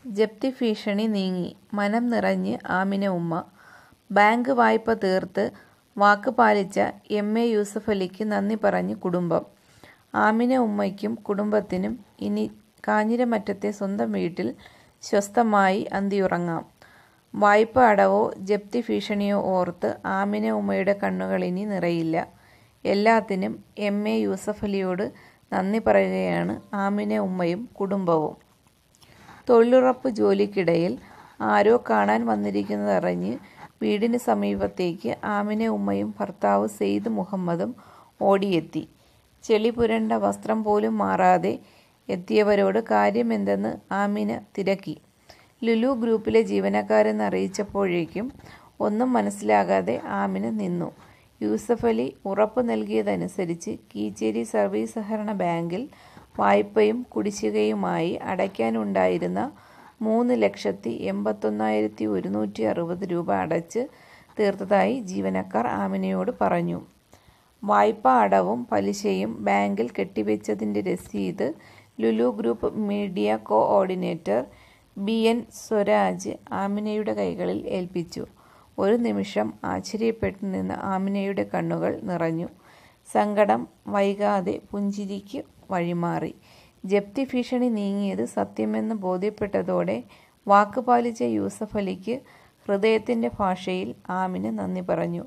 ജപ്തി ഭീഷണി നീങ്ങി മനം നിറഞ്ഞ് ആമിന ഉമ്മ ബാങ്ക് വായ്പ തീർത്ത് വാക്ക് പാലിച്ച എം എ യൂസഫലിക്ക് നന്ദി പറഞ്ഞ് കുടുംബം ആമിന ഉമ്മയ്ക്കും കുടുംബത്തിനും ഇനി കാഞ്ഞിരമറ്റത്തെ സ്വന്തം വീട്ടിൽ സ്വസ്ഥമായി അന്തിയുറങ്ങാം വായ്പ അടവോ ജപ്തി ഭീഷണിയോ ഓർത്ത് ആമിന ഉമ്മയുടെ കണ്ണുകളിനി നിറയില്ല എല്ലാത്തിനും എം എ യൂസഫലിയോട് നന്ദി പറയുകയാണ് ആമിന ഉമ്മയും കുടുംബവും തൊഴിലുറപ്പ് ജോലിക്കിടയിൽ ആരോ കാണാൻ വന്നിരിക്കുന്നതറിഞ്ഞ് വീടിന് സമീപത്തേക്ക് ആമിന ഉമ്മയും ഭർത്താവ് സെയ്ദ് മുഹമ്മദും ഓടിയെത്തി ചെളി പുരണ്ട വസ്ത്രം പോലും മാറാതെ എത്തിയവരോട് കാര്യമെന്തെന്ന് ആമിന തിരക്കി ലുലു ഗ്രൂപ്പിലെ ജീവനക്കാരെന്ന് അറിയിച്ചപ്പോഴേക്കും ഒന്നും മനസ്സിലാകാതെ ആമിന നിന്നു യൂസഫ് അലി ഉറപ്പ് നൽകിയതനുസരിച്ച് കീച്ചേരി സർവീസ് സഹകരണ ബാങ്കിൽ വായ്പയും കുടിശ്ശികയുമായി അടയ്ക്കാനുണ്ടായിരുന്ന മൂന്ന് ലക്ഷത്തി എൺപത്തൊന്നായിരത്തി ഒരുന്നൂറ്റി അറുപത് രൂപ അടച്ച് തീർത്തതായി ജീവനക്കാർ ആമിനയോട് പറഞ്ഞു വായ്പാ അടവും പലിശയും ബാങ്കിൽ കെട്ടിവെച്ചതിൻ്റെ രസീത് Lulu group media coordinator B N Swaraj ആമിനയുടെ കൈകളിൽ ഏൽപ്പിച്ചു ഒരു നിമിഷം ആശ്ചര്യപ്പെട്ടു നിന്ന ആമിനയുടെ കണ്ണുകൾ നിറഞ്ഞു സങ്കടം വൈകാതെ പുഞ്ചിരിക്ക് വഴിമാറി ജപ്തി ഭീഷണി നീങ്ങിയത് സത്യമെന്ന് ബോധ്യപ്പെട്ടതോടെ വാക്ക് പാലിച്ച യൂസഫ് അലിക്ക് ഹൃദയത്തിൻ്റെ ഭാഷയിൽ ആമിന് നന്ദി പറഞ്ഞു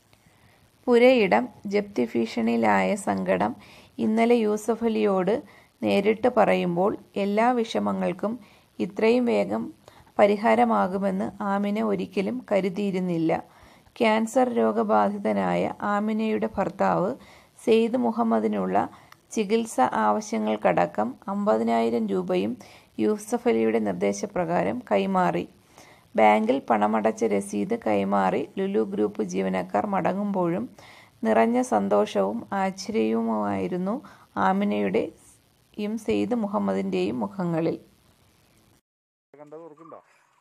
പുരയിടം ജപ്തി ഭീഷണിയിലായ സങ്കടം ഇന്നലെ യൂസഫ് അലിയോട് നേരിട്ട് പറയുമ്പോൾ എല്ലാ വിഷമങ്ങൾക്കും ഇത്രയും വേഗം പരിഹാരമാകുമെന്ന് ആമിന ഒരിക്കലും കരുതിയിരുന്നില്ല ക്യാൻസർ രോഗബാധിതനായ ആമിനയുടെ ഭർത്താവ് സെയ്ദ് മുഹമ്മദിനുള്ള ചികിത്സ ആവശ്യങ്ങൾക്കടക്കം അമ്പതിനായിരം രൂപയും യൂസഫ് അലിയുടെ നിർദ്ദേശപ്രകാരം കൈമാറി ബാങ്കിൽ പണമടച്ച രസീത് കൈമാറി ലുലു ഗ്രൂപ്പ് ജീവനക്കാർ മടങ്ങുമ്പോഴും നിറഞ്ഞ സന്തോഷവും ആശ്ചര്യവുമായിരുന്നു ആമിനയുടെയും സെയ്ദ് മുഹമ്മദിൻ്റെയും മുഖങ്ങളിൽ കണ്ടത് ഓർക്കണ്ടോ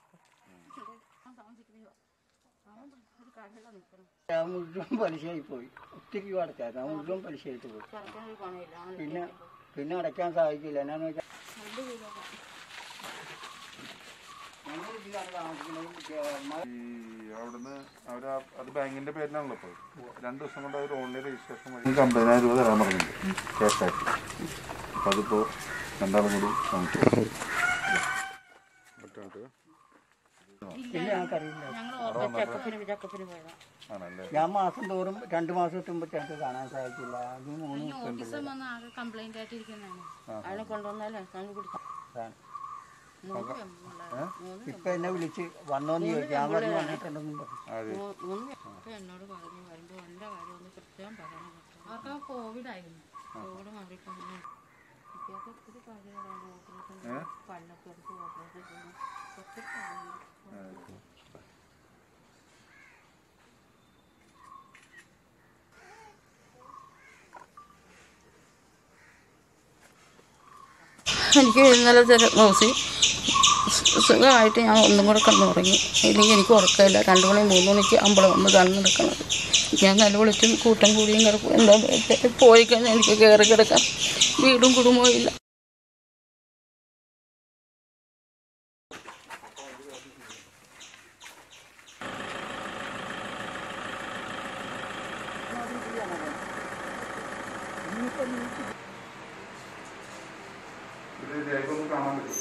ആ മുഴുവൻ പലിശയായി പോയി ഒത്തിരി അടച്ചായിരുന്നു ആ മുഴുവൻ പലിശയായിട്ട് പോയി പിന്നെ പിന്നെ അടയ്ക്കാൻ സാധിക്കില്ല എന്നാന്ന് വെച്ചാൽ ഞങ്ങൾ ഇതിലാണ് താമസിക്കുന്നത് ഈ അവിടുന്ന് അവർ അത് ബാങ്കിന്റെ പേരിലാണല്ലോ ഇപ്പോൾ രണ്ട് ദിവസം കൊണ്ട് അവർ ഓൺലൈൻ രജിസ്ട്രേഷൻ വഴി നിങ്ങൾക്ക് അമ്പതിനായിരം രൂപ തരാൻ പറഞ്ഞിട്ടുണ്ട് ക്യാഷ് ആക്കി അപ്പം അതിപ്പോൾ രണ്ടാളും കൂടി നമുക്ക് പിന്നെ ഞങ്ങൾക്കറിയില്ല ആണല്ലേ ഞാൻ മാസം തോറും രണ്ട് മാസം എത്തുമ്പോൾ ഞങ്ങൾക്ക് കാണാൻ സാധിക്കില്ല അത് മൂന്ന് ദിവസം ഓഫീസർ വന്ന് ആകെ കംപ്ലൈന്റ് ആയിട്ടിരിക്കുന്നതാണ് അയാളെ കൊണ്ടുവന്നാലേ നമുക്ക് പിടിക്കാം ഇതാണ്. മൂന്ന് പെമ്പിള്ളേര്. മൂന്ന് ഇപ്പൊ എന്നെ വിളിച്ച് വന്നോന്ന് ചോദിച്ചു ഞാൻ പറഞ്ഞു വന്നിട്ടുണ്ടെന്നും പറഞ്ഞു ആര് മൂ- മൂന്ന് പേ- അപ്പൊ എന്നോട് പറഞ്ഞു വരുമ്പോ എന്റെ കാര്യം ഒന്ന് കൃത്യം പറയണം കേട്ടോ. അവർക്ക് ആ കോവിഡ് ആയിരുന്നു കോവിഡ് മാറിയിട്ടാണ് ഇപ്പൊക്കെ ഒത്തിരി കാര്യങ്ങളാണ് ഓപ്പറേഷൻ പല്ലൊക്കെ എടുത്ത് ഓപ്പറേഷൻ ചെയ്യണം ഒത്തിരി കാര്യങ്ങൾ എനിക്ക് ഇന്നലെ നോസി സുഖമായിട്ട് ഞാൻ ഒന്നും കൂടെ കിടന്നുറങ്ങി ഇല്ലെങ്കിൽ എനിക്ക് ഉറക്കമില്ല രണ്ട് മണി മൂന്ന് മണിക്ക് അമ്പളം വന്ന് കണ്ണെടുക്കണത് ഞാൻ നിലവിളിച്ചും കൂട്ടം കൂടിയും കിടക്കും എന്താ പോയി കഴിഞ്ഞാൽ എനിക്ക് കയറി കിടക്കാം വീടും കുടുംബവും ഇല്ല ഇത് രേഖ ഒന്ന് കാണാൻ പറ്റുമോ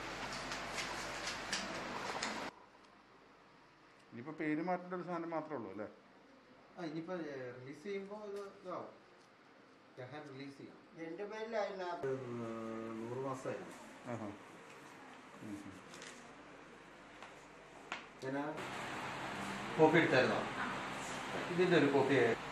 ഇനിയിപ്പോൾ പേര് മാറ്റേണ്ട ഒരു സാധനം മാത്രമേ ഉള്ളൂ അല്ലേ ആ ഇനിയിപ്പോ റിലീസ് ചെയ്യുമ്പോൾ ഇത് ഇതാവും ജഹാൻ റിലീസ് ചെയ്യാം എന്റെ പേരിലായിരുന്നു ആ ഒരു, ഏർ, നൂറ് മാസമായിരുന്നു ആഹാ ഞാൻ കോപ്പി എടുത്തായിരുന്നോ ഇതിന്റെ ഒരു കോപ്പി